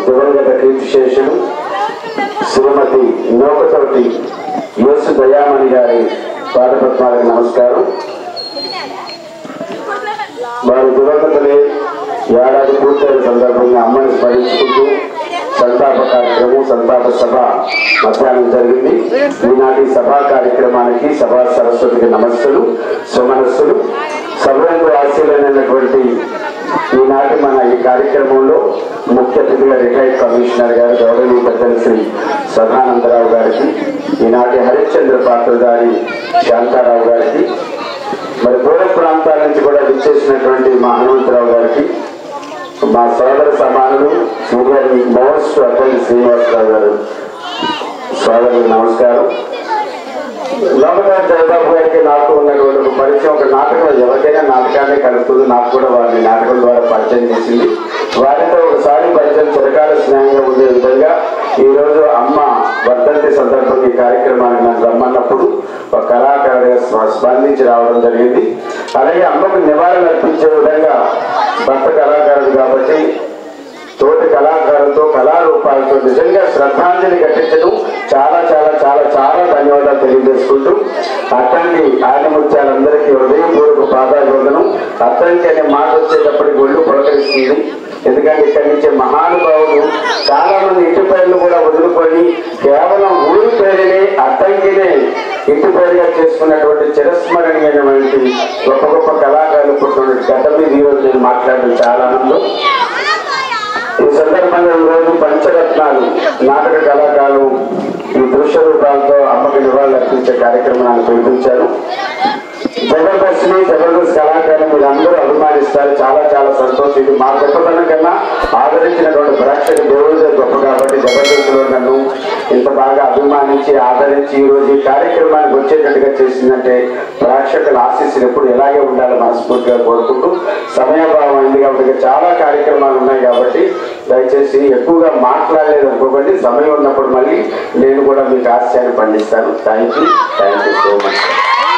దివంగత కీర్తిశేషులు శ్రీమతి నోకతోటి యేసు దయామణి గారి పాదపద్మాలకు నమస్కారం వారి దివంగతలే ఏడాది పూర్తయిన సందర్భంగా అమ్మని స్మరించుకుంటూ సంతాప కార్యక్రమం సంతాప సభ మధ్యాహ్నం జరిగింది ఈనాటి సభా కార్యక్రమానికి సభా సరస్వతికి నమస్సులు సుమనస్సులు సభలో ఆశీలైనటువంటి ఈనాటి మన ఈ కార్యక్రమంలో ముఖ్య అతిథిగా రిటైర్డ్ కమిషనర్ గారు గౌరవనీయ పెద్దలు శ్రీ సదానందరావు గారికి ఈనాటి హరిశ్చంద్ర పాత్రధారి శాంతారావు గారికి మరి దూర ప్రాంతాల నుంచి కూడా విచ్చేసినటువంటి మా హనుమంతరావు గారికి మా సోదర సమానులు సీనియర్ మోస్ట్ అటల్ శ్రీనివాసరావు గారు సోదరులకు నమస్కారం లోకనాథ్ జయబాబు గారికి నాకు ఉన్నటువంటి ఒక పరిచయం ఒక నాటకం ఎవరికైనా నాటకాన్ని కలుపుతుంది నాకు కూడా వారిని నాటకం ద్వారా పరిచయం చేసింది వారితో ఒకసారి పరిచయం చిరకాల స్నేహంగా ఉండే విధంగా ఈ రోజు అమ్మ వర్ధంతి సందర్భంగా ఈ కార్యక్రమానికి నన్ను రమ్మన్నప్పుడు ఒక కళాకారుడిగా స్ప- స్పందించి రావడం జరిగింది అలాగే అమ్మకు నివారణ అర్పించే విధంగా భర్త కళాకారుడు కాబట్టి తోటి కళాకారులతో కళారూపాలతో నిజంగా శ్రద్ధాంజలి ఘటించడం చాలా చాలా చాలా చాలా ధన్యవాదాలు తెలియజేసుకుంటూ అట్టండి ఆదిముత్యాలందరికీ హృదయపూర్వక పాదాభివందనం అట్టండి అనే మాట వచ్చేటప్పటికి ఒళ్ళు పులకరిస్తుంది ఎందుకంటే ఇక్కడి నుంచి మహానుభావులు చాలా మంది ఇంటి పేర్లు కూడా వదులుకొని కేవలం ఊరి పేరునే అడ్డంకినే ఇంటి పేరుగా చేసుకున్నటువంటి చిరస్మరణీయమైనటువంటి గొప్ప గొప్ప కళాకారులు పుట్టినటువంటి గడ్డ మీద ఈరోజు నేను మాట్లాడడం చాలా ఆనందం ఈ సందర్భంగా ఈరోజు పంచరత్నాలు నాటక కళాకారులు ఈ దృశ్య రూపాలతో అమ్మకి నివాళులు అర్పించే కార్యక్రమాన్ని పిలిపించారు జబర్దస్త్ని జబర్దస్త్ కళాకారులు మీరు అందరూ అభిమానిస్తారు చాలా చాలా సంతోషం ఇది మా గొప్పతనం కన్నా ఆదరించినటువంటి ప్రేక్షక దేవుడే గొప్ప కాబట్టి జబర్దస్త్లో నన్ను ఇంత బాగా అభిమానించి ఆదరించి ఈ రోజు ఈ కార్యక్రమానికి వచ్చేటట్టుగా చేసిందంటే ప్రేక్షకుల ఆశీస్సులు ఎప్పుడు ఇలాగే ఉండాలి మనస్ఫూర్తిగా కోరుకుంటూ సమయాభావం అయింది కాబట్టి చాలా కార్యక్రమాలు ఉన్నాయి కాబట్టి దయచేసి ఎక్కువగా మాట్లాడలేదు అనుకోకండి సమయం ఉన్నప్పుడు మళ్ళీ నేను కూడా మీకు ఆశయాన్ని పండిస్తాను thank you thank you so much